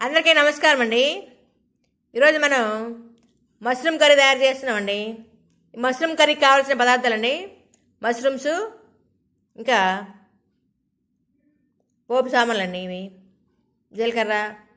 అందరికీ నమస్కారం అండి ఈరోజు మనం మష్రూమ్ కర్రీ తయారు చేస్తున్నామండి ఈ మష్రూమ్ కర్రీకి కావాల్సిన పదార్థాలండి మష్రూమ్స్ ఇంకా పోపు సామాన్లు అండి ఇవి జీలకర్ర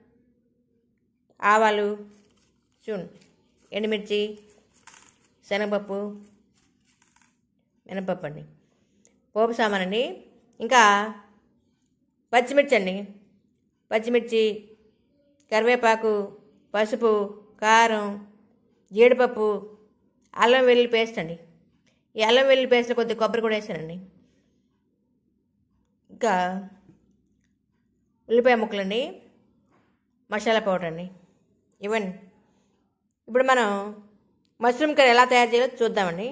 ఆవాలు చూడు ఎండుమిర్చి శనగపప్పు మినపప్పు అండి పోపు సామాన్ అండి ఇంకా పచ్చిమిర్చి అండి పచ్చిమిర్చి కరివేపాకు పసుపు కారం జీడిపప్పు అల్లం వెల్లుల్లి పేస్ట్ అండి ఈ అల్లం వెల్లుల్లి పేస్ట్లో కొద్దిగా కొబ్బరి కూడా వేసానండి ఇంకా ఉల్లిపాయ ముక్కలండి మసాలా పౌడర్ అండి ఇవ్వండి ఇప్పుడు మనం మష్రూమ్ కర్రీ ఎలా తయారు చేయాలో చూద్దామండి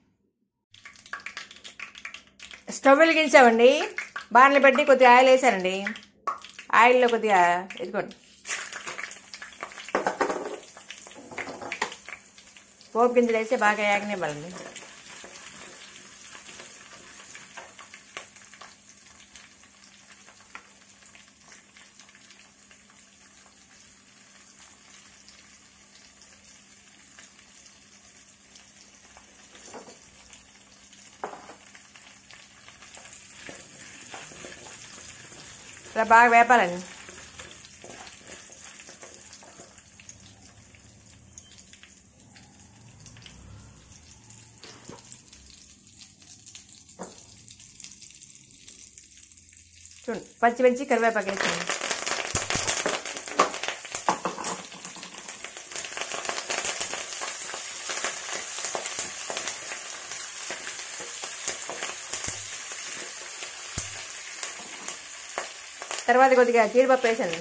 స్టవ్ వెలిగించామండి బాణలు పెట్టి కొద్దిగా ఆయిల్ వేసానండి ఆయిల్లో కొద్దిగా ఇదిగోండి పోపు గింజలు వేసి బాగా యాగనివ్వాలండి ఇలా బాగా వేపాలండి చూడండి పచ్చిమిర్చి కరివేపాకు వేసాను తర్వాత కొద్దిగా జీడిపప్పు వేసాను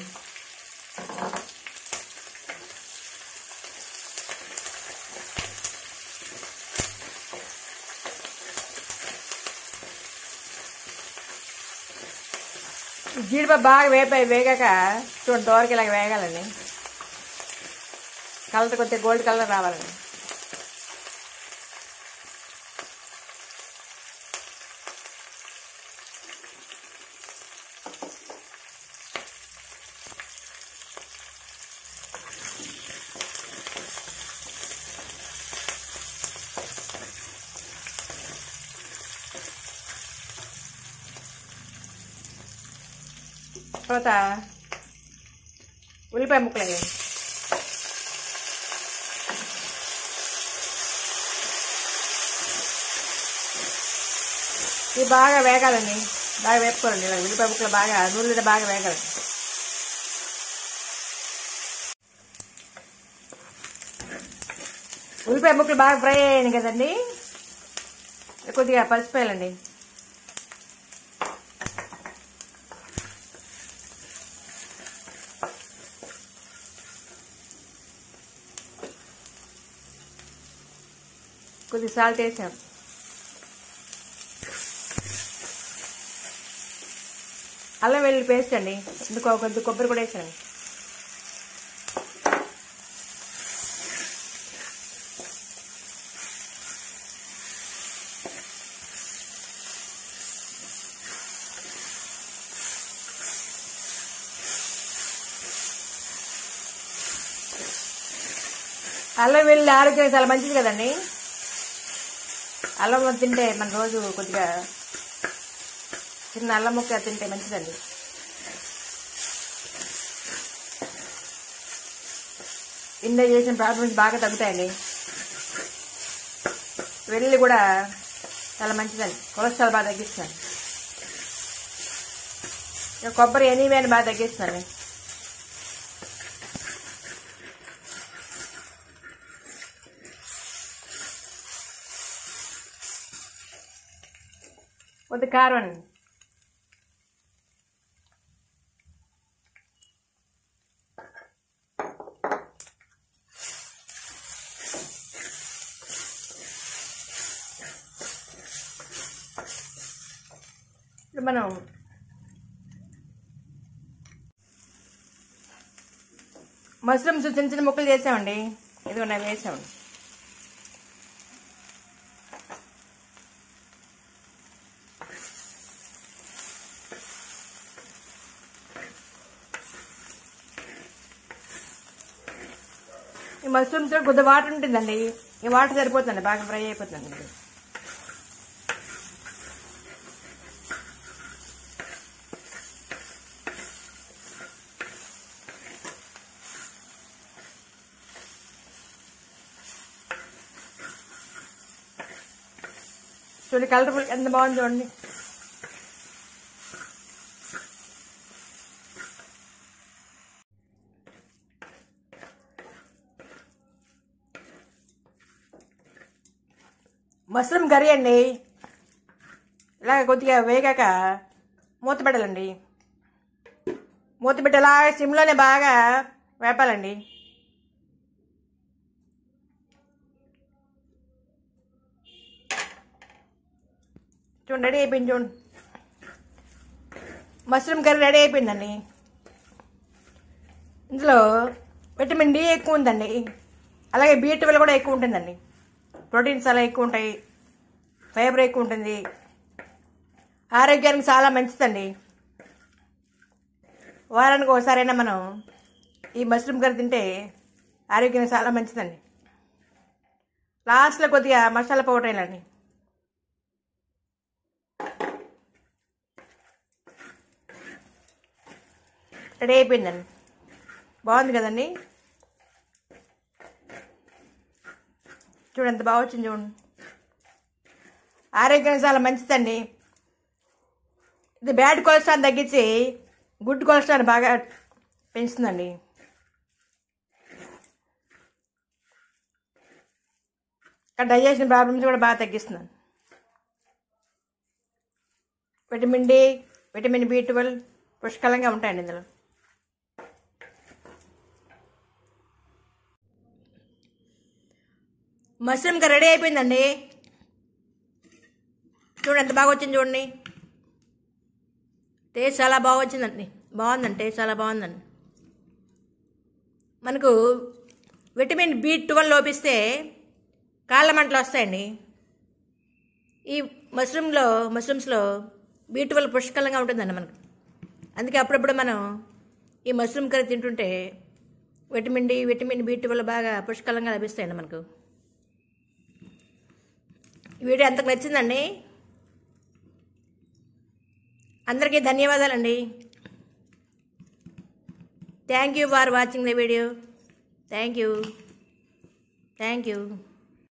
ఈ జీడిపప్పు బాగా వేపాయి వేగాక చూడండి దోరకి ఇలాగ వేగాలండి కలర్ కొద్దిగా గోల్డ్ కలర్ రావాలండి తర్వాత ఉల్లిపాయ ముక్కలు వేయండి ఇవి బాగా వేగాలండి బాగా వేపుకోవాలండి ఇలా ఉల్లిపాయ ముక్కలు బాగా నూనెలో బాగా వేగాలండి ఉల్లిపాయ ముక్కలు బాగా ఫ్రై అయ్యాయి కదండి కొద్దిగా పసుపు వేయాలండి కొద్దిగా సాల్ట్ వేసాం అల్లం వెల్లుల్లి పేస్ట్ అండి ఇందుకు కొద్ది కొబ్బరి కూడా వేసాను అల్లం వెల్లుల్లి ఆరోగ్యం చాలా మంచిది కదండి అల్లం తింటే మన రోజు కొద్దిగా చిన్న అల్లం ముక్క తింటే మంచిదండి ఇందా చేసిన ప్రాబ్లమ్స్ బాగా తగ్గుతాయండి వెల్లుల్లి కూడా చాలా మంచిదండి కొలెస్ట్రాల్ బాగా తగ్గిస్తుంది కొబ్బరి ఎనీవేని బాగా తగ్గిస్తుంది కొద్ది కారం అండి ఇప్పుడు మనం మష్రూమ్స్ చిన్న చిన్న ముక్కలు చేసామండి ఇది ఉన్నాయి వేసామండి ఈ మష్రూమ్స్ కొద్ది వాటర్ ఉంటుందండి ఈ వాటర్ సరిపోతుందండి బాగా ఫ్రై అయిపోతుందండి ఇది. చూడండి కలర్ఫుల్ ఎంత బాగుంది చూడండి మష్రూమ్ కర్రీ అండి ఇలాగ కొద్దిగా వేగాక మూత పెట్టాలండి మూత పెట్టి ఇలా సిమ్లోనే బాగా వేపాలండి చూడండి రెడీ అయిపోయింది చూడండి మష్రూమ్ కర్రీ రెడీ అయిపోయిందండి ఇందులో విటమిన్ డి ఎక్కువ ఉందండి అలాగే బీ ట్వెల్వ్ కూడా ఎక్కువ ఉంటుందండి ప్రోటీన్స్ చాలా ఎక్కువ ఉంటాయి ఫైబర్ ఎక్కువ ఉంటుంది ఆరోగ్యానికి చాలా మంచిదండి వారానికి ఒకసారైనా మనం ఈ మష్రూమ్ కర్రీ తింటే ఆరోగ్యానికి చాలా మంచిదండి లాస్ట్లో కొద్దిగా మసాలా పౌడర్ వేయాలండి రెడీ అయిపోయిందండి బాగుంది కదండి చూడండి ఎంత బాగా వచ్చింది చూడండి ఆరోగ్యానికి చాలా మంచిదండి ఇది బ్యాడ్ కొలెస్ట్రాల్ తగ్గించి గుడ్ కొలెస్ట్రాల్ బాగా పెంచుతుందండి డైజెషన్ ప్రాబ్లమ్స్ కూడా బాగా తగ్గిస్తుందండి vitamin D vitamin B twelve పుష్కలంగా ఉంటాయండి ఇందులో మష్రూమ్ కర్రీ రెడీ అయిపోయిందండి చూడండి ఎంత బాగా వచ్చింది చూడండి టేస్ట్ చాలా బాగా వచ్చిందండి బాగుందండి టేస్ట్ చాలా బాగుందండి మనకు విటమిన్ బి ట్వెల్వ్ లోపిస్తే కాళ్ళ మంటలు వస్తాయండి ఈ మష్రూమ్లో మష్రూమ్స్లో బి ట్వెల్వ్ పుష్కలంగా ఉంటుందండి మనకు అందుకే అప్పుడప్పుడు మనం ఈ మష్రూమ్ కర్రీ తింటుంటే vitamin D vitamin B twelve బాగా పుష్కలంగా లభిస్తాయండి మనకు ఈ వీడియో అంతకు నచ్చిందండి అందరికీ ధన్యవాదాలండి thank you for watching the video thank you thank you